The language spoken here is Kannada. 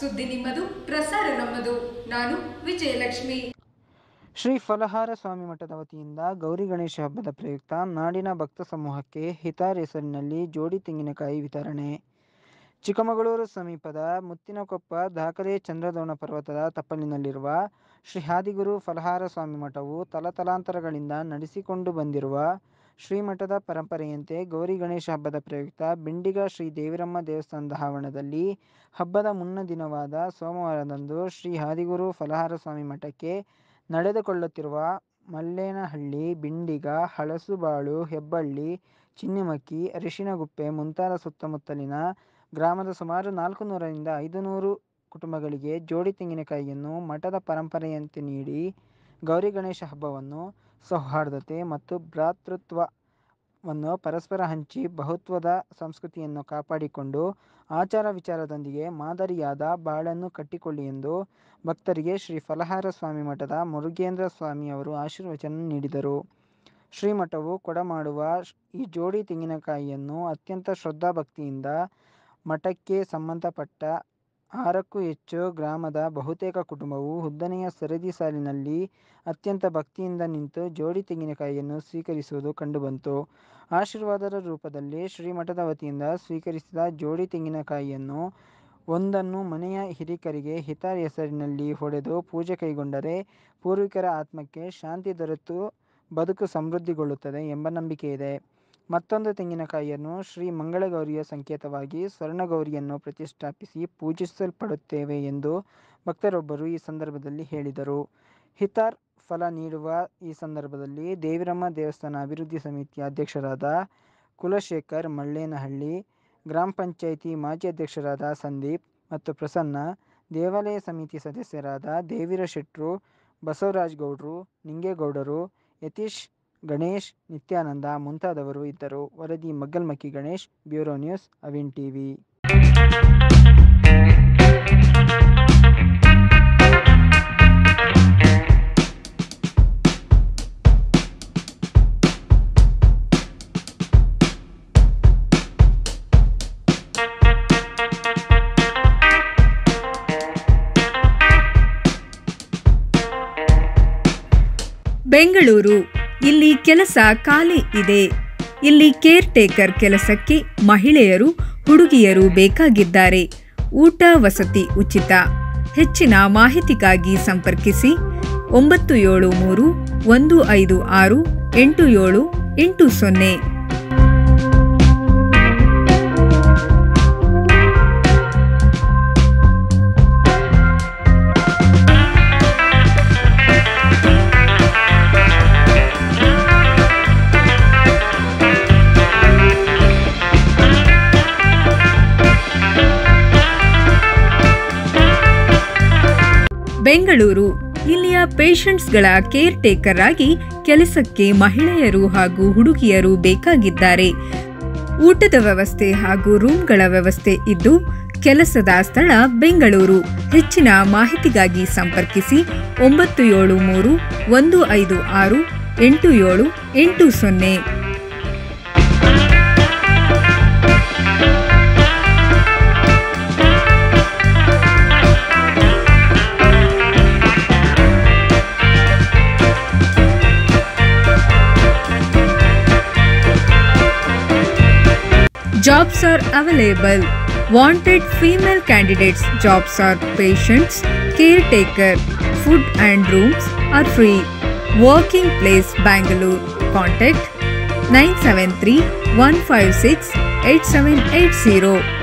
ಸುದ್ದಿ ನಿಮ್ಮದು ಪ್ರಸಾರ ನಮ್ಮದು ನಾನು ವಿಜಯಲಕ್ಷ್ಮಿ ಶ್ರೀ ಫಲಹಾರ ಸ್ವಾಮಿ ಮಠದ ವತಿಯಿಂದ ಗೌರಿ ಗಣೇಶ ಹಬ್ಬದ ಪ್ರಯುಕ್ತ ನಾಡಿನ ಭಕ್ತ ಸಮೂಹಕ್ಕೆ ಹಿತಾರ್ ಹೆಸರಿನಲ್ಲಿ ಜೋಡಿ ತೆಂಗಿನಕಾಯಿ ವಿತರಣೆ ಚಿಕ್ಕಮಗಳೂರು ಸಮೀಪದ ಮುತ್ತಿನಕೊಪ್ಪ ದಾಖಲೆ ಚಂದ್ರದ್ರೋಣ ಪರ್ವತದ ತಪ್ಪಲಿನಲ್ಲಿರುವ ಶ್ರೀ ಹಾದಿಗುರು ಫಲಹಾರ ಸ್ವಾಮಿ ಮಠವು ತಲತಲಾಂತರಗಳಿಂದ ನಡೆಸಿಕೊಂಡು ಬಂದಿರುವ ಶ್ರೀಮಠದ ಪರಂಪರೆಯಂತೆ ಗೌರಿ ಗಣೇಶ ಹಬ್ಬದ ಪ್ರಯುಕ್ತ ಬಿಂಡಿಗ ಶ್ರೀ ದೇವಿರಮ್ಮ ದೇವಸ್ಥಾನದ ಆವರಣದಲ್ಲಿ ಹಬ್ಬದ ಮುನ್ನ ದಿನವಾದ ಸೋಮವಾರದಂದು ಶ್ರೀ ಹಾದಿಗುರು ಫಲಹಾರ ಸ್ವಾಮಿ ಮಠಕ್ಕೆ ನಡೆದುಕೊಳ್ಳುತ್ತಿರುವ ಮಲ್ಲೇನಹಳ್ಳಿ ಬಿಂಡಿಗ ಹಳಸುಬಾಳು ಹೆಬ್ಬಳ್ಳಿ ಚಿನ್ನಿಮಕ್ಕಿ ಅರಿಶಿನಗುಪ್ಪೆ ಮುಂತಾದ ಸುತ್ತಮುತ್ತಲಿನ ಗ್ರಾಮದ ಸುಮಾರು ನಾಲ್ಕು ನೂರರಿಂದ ಐದು ನೂರು ಕುಟುಂಬಗಳಿಗೆ ಜೋಡಿ ತೆಂಗಿನಕಾಯಿಯನ್ನು ಮಠದ ಪರಂಪರೆಯಂತೆ ನೀಡಿ ಗೌರಿ ಗಣೇಶ ಹಬ್ಬವನ್ನು ಸೌಹಾರ್ದತೆ ಮತ್ತು ಭ್ರಾತೃತ್ವವನ್ನು ಪರಸ್ಪರ ಹಂಚಿ ಬಹುತ್ವದ ಸಂಸ್ಕೃತಿಯನ್ನು ಕಾಪಾಡಿಕೊಂಡು ಆಚಾರ ವಿಚಾರದೊಂದಿಗೆ ಮಾದರಿಯಾದ ಬಾಳನ್ನು ಕಟ್ಟಿಕೊಳ್ಳಿ ಎಂದು ಭಕ್ತರಿಗೆ ಶ್ರೀ ಫಲಹಾರ ಸ್ವಾಮಿ ಮಠದ ಮುರುಗೇಂದ್ರ ಸ್ವಾಮಿ ಅವರು ಆಶೀರ್ವಚನ ನೀಡಿದರು ಶ್ರೀಮಠವು ಕೊಡಮಾಡುವ ಈ ಜೋಡಿ ತೆಂಗಿನಕಾಯಿಯನ್ನು ಅತ್ಯಂತ ಶ್ರದ್ಧಾಭಕ್ತಿಯಿಂದ ಮಠಕ್ಕೆ ಸಂಬಂಧಪಟ್ಟ ಆರಕ್ಕೂ ಹೆಚ್ಚು ಗ್ರಾಮದ ಬಹುತೇಕ ಕುಟುಂಬವು ಉದ್ದನೆಯ ಸರದಿ ಸಾಲಿನಲ್ಲಿ ಅತ್ಯಂತ ಭಕ್ತಿಯಿಂದ ನಿಂತು ಜೋಡಿ ತೆಂಗಿನಕಾಯಿಯನ್ನು ಸ್ವೀಕರಿಸುವುದು ಕಂಡುಬಂತು ಆಶೀರ್ವಾದದ ರೂಪದಲ್ಲಿ ಶ್ರೀಮಠದ ವತಿಯಿಂದ ಸ್ವೀಕರಿಸಿದ ಜೋಡಿ ತೆಂಗಿನಕಾಯಿಯನ್ನು ಒಂದನ್ನು ಮನೆಯ ಹಿರಿಕರಿಗೆ ಹಿತಾರ್ ಹೆಸರಿನಲ್ಲಿ ಹೊಡೆದು ಪೂಜೆ ಕೈಗೊಂಡರೆ ಪೂರ್ವಿಕರ ಆತ್ಮಕ್ಕೆ ಶಾಂತಿ ದೊರೆತು ಬದುಕು ಸಮೃದ್ಧಿಗೊಳ್ಳುತ್ತದೆ ಎಂಬ ನಂಬಿಕೆ ಇದೆ ಮತ್ತೊಂದು ತೆಂಗಿನಕಾಯಿಯನ್ನು ಶ್ರೀ ಮಂಗಳಗೌರಿಯ ಸಂಕೇತವಾಗಿ ಸ್ವರ್ಣಗೌರಿಯನ್ನು ಪ್ರತಿಷ್ಠಾಪಿಸಿ ಪೂಜಿಸಲ್ಪಡುತ್ತೇವೆ ಎಂದು ಭಕ್ತರೊಬ್ಬರು ಈ ಸಂದರ್ಭದಲ್ಲಿ ಹೇಳಿದರು ಹಿತಾರ್ ಫಲ ನೀಡುವ ಈ ಸಂದರ್ಭದಲ್ಲಿ ದೇವಿರಮ್ಮ ದೇವಸ್ಥಾನ ಅಭಿವೃದ್ಧಿ ಸಮಿತಿಯ ಅಧ್ಯಕ್ಷರಾದ ಕುಲಶೇಖರ್ ಮಳ್ಳೇನಹಳ್ಳಿ ಗ್ರಾಮ ಪಂಚಾಯಿತಿ ಮಾಜಿ ಅಧ್ಯಕ್ಷರಾದ ಸಂದೀಪ್ ಮತ್ತು ಪ್ರಸನ್ನ ದೇವಾಲಯ ಸಮಿತಿ ಸದಸ್ಯರಾದ ದೇವಿರ ಶೆಟ್ರು ಬಸವರಾಜ್ ಗೌಡ್ರು ನಿಂಗೇಗೌಡರು ಯತೀಶ್ ಗಣೇಶ್ ನಿತ್ಯಾನಂದ ಮುಂತಾದವರು ಇದ್ದರು ವರದಿ ಮಗ್ಗಲ್ಮಕ್ಕಿ ಗಣೇಶ್ ಬ್ಯೂರೋ ನ್ಯೂಸ್ ಅವಿನ್ ಟಿವಿ ಬೆಂಗಳೂರು ಇಲ್ಲಿ ಕೆಲಸ ಖಾಲಿ ಇದೆ ಇಲ್ಲಿ ಕೇರ್ ಟೇಕರ್ ಕೆಲಸಕ್ಕೆ ಮಹಿಳೆಯರು ಹುಡುಗಿಯರು ಬೇಕಾಗಿದ್ದಾರೆ ಊಟ ವಸತಿ ಉಚಿತ ಹೆಚ್ಚಿನ ಮಾಹಿತಿಗಾಗಿ ಸಂಪರ್ಕಿಸಿ ಒಂಬತ್ತು ಏಳು ಮೂರು ಒಂದು ಐದು ಆರು ಎಂಟು ಏಳು ಎಂಟು ಸೊನ್ನೆ ಬೆಂಗಳೂರು ಇಲ್ಲಿಯ ಪೇಷಂಟ್ಸ್ಗಳ ಕೇರ್ ಟೇಕರ್ ಆಗಿ ಕೆಲಸಕ್ಕೆ ಮಹಿಳೆಯರು ಹಾಗೂ ಹುಡುಗಿಯರು ಬೇಕಾಗಿದ್ದಾರೆ ಊಟದ ವ್ಯವಸ್ಥೆ ಹಾಗೂ ರೂಮ್ಗಳ ವ್ಯವಸ್ಥೆ ಇದ್ದು ಕೆಲಸದ ಸ್ಥಳ ಬೆಂಗಳೂರು ಹೆಚ್ಚಿನ ಮಾಹಿತಿಗಾಗಿ ಸಂಪರ್ಕಿಸಿ ಒಂಬತ್ತು ಏಳು ಮೂರು ಒಂದು ಐದು ಆರು ಎಂಟು ಏಳು ಎಂಟು ಸೊನ್ನೆ Jobs are available. Wanted female candidates. Jobs are patients, caretaker, food and rooms are free. Working place Bangalore. Contact 973 156 8780.